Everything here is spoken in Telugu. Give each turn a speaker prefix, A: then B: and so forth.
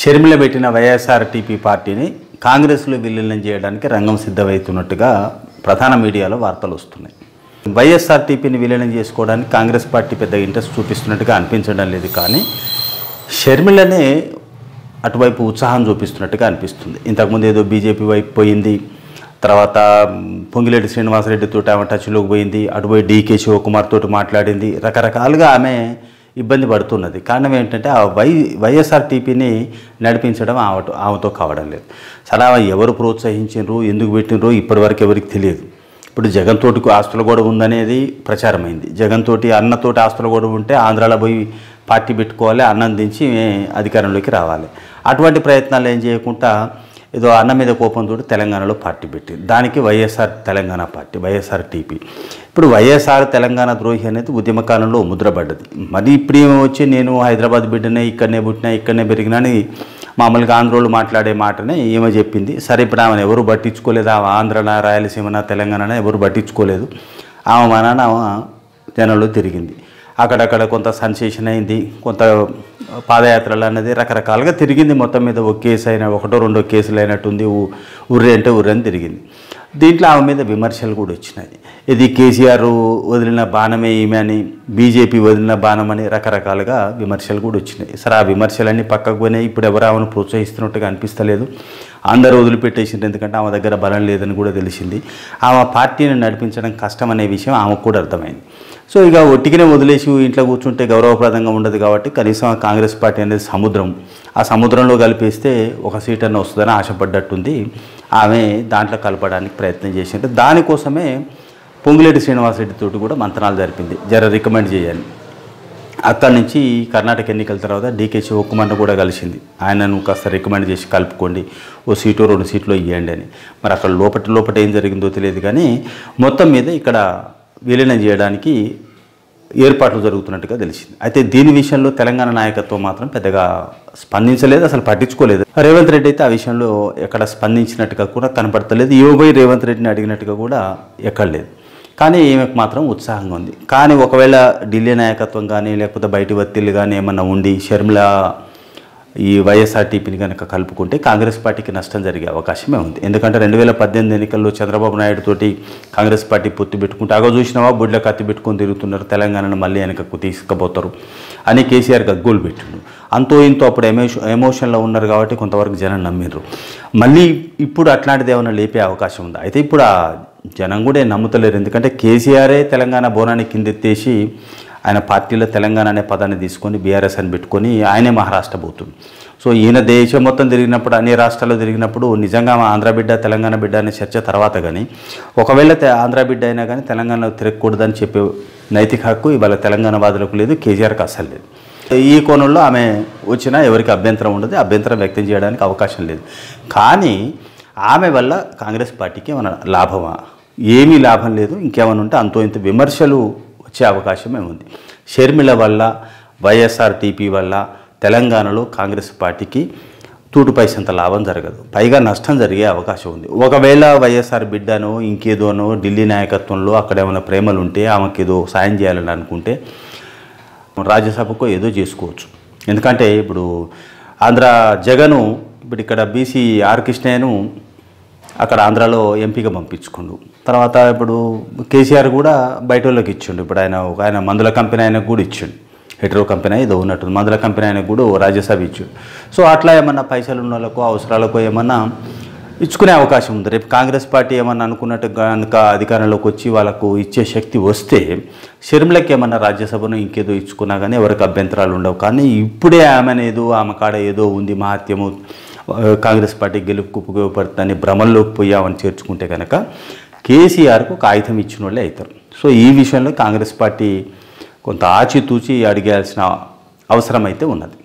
A: షర్మిల పెట్టిన వైఎస్ఆర్టీపీ పార్టీని కాంగ్రెస్లో విలీనం చేయడానికి రంగం సిద్ధమవుతున్నట్టుగా ప్రధాన మీడియాలో వార్తలు వస్తున్నాయి వైఎస్ఆర్టీపీని విలీనం చేసుకోవడానికి కాంగ్రెస్ పార్టీ పెద్ద ఇంట్రెస్ట్ చూపిస్తున్నట్టుగా అనిపించడం లేదు కానీ షర్మిలనే అటువైపు ఉత్సాహం చూపిస్తున్నట్టుగా అనిపిస్తుంది ఇంతకుముందు ఏదో బీజేపీ వైపు పోయింది తర్వాత మ్, పొంగిరెడ్డి శ్రీనివాసరెడ్డితో ఆమె టచ్లోకి పోయింది అటుపోయి డీకే శివకుమార్ తోటి మాట్లాడింది రకరకాలుగా ఆమె ఇబ్బంది పడుతున్నది కారణం ఏంటంటే ఆ వై వైఎస్ఆర్టీపీని నడిపించడం ఆమెతో ఆమెతో కావడం లేదు సరే ఆమె ఎవరు ప్రోత్సహించారు ఎందుకు పెట్టినరో ఇప్పటివరకు ఎవరికి తెలియదు ఇప్పుడు జగన్ తోటికి ఆస్తుల గొడవ ఉందనేది ప్రచారమైంది జగన్ తోటి అన్నతోటి ఆస్తుల గొడవ ఉంటే ఆంధ్రాలో పోయి పార్టీ పెట్టుకోవాలి అన్నం దించి అధికారంలోకి రావాలి అటువంటి ప్రయత్నాలు ఏం చేయకుండా ఏదో అన్న మీద కోపంతో తెలంగాణలో పార్టీ పెట్టి దానికి YSR Telangana party YSR TP ఇప్పుడు వైఎస్ఆర్ తెలంగాణ ద్రోహి అనేది ఉద్యమకాలంలో ముద్రపడ్డది మరి ఇప్పుడు ఏమో వచ్చి నేను హైదరాబాద్ బిడ్డనే ఇక్కడనే పుట్టినా ఇక్కడనే పెరిగినా అని మామూలుగా ఆంధ్రోళ్ళు మాట్లాడే మాటనే ఏమో చెప్పింది సరే ఇప్పుడు ఆమెను ఎవరు పట్టించుకోలేదు ఆమె ఆంధ్రనా రాయలసీమన తెలంగాణ ఎవరు పట్టించుకోలేదు ఆమె మా నాన్న ఆమె జనంలో తిరిగింది అక్కడక్కడ కొంత సెన్సేషన్ అయింది కొంత పాదయాత్రలు అన్నది రకరకాలుగా తిరిగింది మొత్తం మీద ఒక కేసు అయినా ఒకటో రెండో కేసులు అయినట్టుంది ఊ- ఉర్రి అంటే ఉర్రి అని తిరిగింది దీంట్లో ఆమె మీద విమర్శలు కూడా వచ్చినాయి ఇది కేసీఆర్ వదిలిన బాణమే ఈమె అని బీజేపీ వదిలిన బాణం అని రకరకాలుగా విమర్శలు కూడా వచ్చినాయి సరే ఆ విమర్శలన్నీ పక్కకు పోయినాయి ఇప్పుడు ఎవరు ఆమెను ప్రోత్సహిస్తున్నట్టుగా అనిపిస్తలేదు అందరూ వదిలిపెట్టేసింది ఎందుకంటే ఆమె దగ్గర బలం లేదని కూడా తెలిసింది ఆమె పార్టీని నడిపించడం కష్టం అనే విషయం ఆమెకు కూడా అర్థమైంది సో ఇక ఒట్టిగానే వదిలేసి ఇంట్లో కూర్చుంటే గౌరవప్రదంగా ఉండదు కాబట్టి కనీసం ఆ కాంగ్రెస్ పార్టీ అనేది సముద్రం ఆ సముద్రంలో కలిపేస్తే ఒక సీట్ అన్న వస్తుందని ఆశపడ్డట్టుంది ఆమె దాంట్లో కలపడానికి ప్రయత్నం చేసింది దానికోసమే పొంగులేటి శ్రీనివాసరెడ్డి తోటి కూడా మంతనాలు జరిపింది జర రికమెండ్ చేయాలి అక్కడి నుంచి కర్ణాటక ఎన్నికల తర్వాత డీకే శివకుమార్ని కూడా కలిసింది ఆయనను కాస్త రికమెండ్ చేసి కలుపుకోండి ఓ సీటు రెండు సీట్లు ఇవ్వండి అని మరి అక్కడ లోపట లోపట ఏం జరిగిందో తెలియదు కానీ మొత్తం మీద ఇక్కడ విలీనం చేయడానికి ఏర్పాట్లు జరుగుతున్నట్టుగా తెలిసింది అయితే దీని విషయంలో తెలంగాణ నాయకత్వం మాత్రం పెద్దగా స్పందించలేదు అసలు పట్టించుకోలేదు రేవంత్ రెడ్డి అయితే ఆ విషయంలో ఎక్కడ స్పందించినట్టుగా కూడా కనపడతలేదు యోగోయ్ రేవంత్ రెడ్డిని అడిగినట్టుగా కూడా ఎక్కడ లేదు కానీ ఈమెకు మాత్రం ఉత్సాహంగా ఉంది కానీ ఒకవేళ ఢిల్లీ నాయకత్వం కానీ లేకపోతే బయటి ఒత్తిళ్ళు కానీ ఏమన్నా ఉండి షర్మిల ఈ వైఎస్ఆర్టీపీని కనుక కలుపుకుంటే కాంగ్రెస్ పార్టీకి నష్టం జరిగే అవకాశమే ఉంది ఎందుకంటే రెండు వేల పద్దెనిమిది ఎన్నికల్లో చంద్రబాబు నాయుడు తోటి కాంగ్రెస్ పార్టీ పొత్తు పెట్టుకుంటే అగో చూసినావా బుడ్ల కత్తి పెట్టుకొని తిరుగుతున్నారు తెలంగాణను మళ్ళీ వెనకకు తీసుకుపోతారు అని కేసీఆర్ గగ్గోలు పెట్టిండు అంతో ఇంతో అప్పుడు ఎమోషన్ ఎమోషన్లో ఉన్నారు కాబట్టి కొంతవరకు జనం నమ్మిర్రు మళ్ళీ ఇప్పుడు అట్లాంటిది ఏమైనా లేపే అవకాశం ఉంది అయితే ఇప్పుడు ఆ జనం కూడా ఏం నమ్ముతలేరు ఎందుకంటే కేసీఆరే తెలంగాణ బోనాన్ని కిందెత్తేసి ఆయన పార్టీలో తెలంగాణ అనే పదాన్ని తీసుకొని బీఆర్ఎస్ అని పెట్టుకొని ఆయనే మహారాష్ట్ర పోతుంది సో ఈయన దేశం మొత్తం తిరిగినప్పుడు అన్ని రాష్ట్రాల్లో తిరిగినప్పుడు నిజంగా మా ఆంధ్ర బిడ్డ తెలంగాణ బిడ్డ అనే చర్చ తర్వాత కానీ ఒకవేళ తె- ఆంధ్ర బిడ్డ అయినా కానీ తెలంగాణలో తిరగకూడదని చెప్పే నైతిక హక్కు ఇవాళ తెలంగాణ వాదులకు లేదు కేసీఆర్కి అస్సలు లేదు ఈ కోణంలో ఆమె వచ్చినా ఎవరికి అభ్యంతరం ఉండదు అభ్యంతరం వ్యక్తం చేయడానికి అవకాశం లేదు కానీ ఆమె వల్ల కాంగ్రెస్ పార్టీకి ఏమైనా లాభమా ఏమీ లాభం లేదు ఇంకేమైనా ఉంటే అంతో ఇంత విమర్శలు వచ్చే అవకాశమే ఉంది షర్మిల వల్ల వైఎస్ఆర్టీపీ వల్ల తెలంగాణలో కాంగ్రెస్ పార్టీకి తూటు పైసంత లాభం జరగదు పైగా నష్టం జరిగే అవకాశం ఉంది ఒకవేళ వైఎస్ఆర్ బిడ్డనో ఇంకేదోనో ఢిల్లీ నాయకత్వంలో అక్కడ ఏమైనా ప్రేమలు ఉంటే ఆమెకి ఏదో సాయం చేయాలని అనుకుంటే రాజ్యసభకు ఏదో చేసుకోవచ్చు ఎందుకంటే ఇప్పుడు ఆంధ్ర జగను ఇప్పుడు ఇక్కడ బీసీ ఆర్ కృష్ణయ్యను అక్కడ ఆంధ్రాలో ఎంపీగా పంపించుకుండు తర్వాత ఇప్పుడు కేసీఆర్ కూడా బయట వాళ్ళకి ఇచ్చిండు ఇప్పుడు ఆయన ఒక ఆయన మందుల కంపెనీ ఆయనకు కూడా ఇచ్చిండు హెట్రో కంపెనీ ఏదో ఉన్నట్టు మందుల కంపెనీ ఆయనకు కూడా ఓ రాజ్యసభ ఇచ్చిండు సో అట్లా ఏమన్నా పైసలు ఉన్న వాళ్ళకో అవసరాలకో ఏమన్నా ఇచ్చుకునే అవకాశం ఉంది రేపు కాంగ్రెస్ పార్టీ ఏమన్నా అనుకున్నట్టు కనుక అధికారంలోకి వచ్చి వాళ్ళకు ఇచ్చే శక్తి వస్తే షర్మిలకి ఏమన్నా రాజ్యసభను ఇంకేదో ఇచ్చుకున్నా కానీ ఎవరికి అభ్యంతరాలు ఉండవు కానీ ఇప్పుడే ఆమెను ఏదో ఆమె కాడ ఏదో ఉంది మహత్యము ఆ, కాంగ్రెస్ పార్టీ గెలుపుకు ఉపయోగపడుతుందని భ్రమంలోకి పోయామని చేర్చుకుంటే కనుక కేసీఆర్కు ఒక ఆయుధం ఇచ్చిన వాళ్ళే అవుతారు సో ఈ విషయంలో కాంగ్రెస్ పార్టీ కొంత ఆచితూచి అడిగాల్సిన అవసరం అయితే ఉన్నది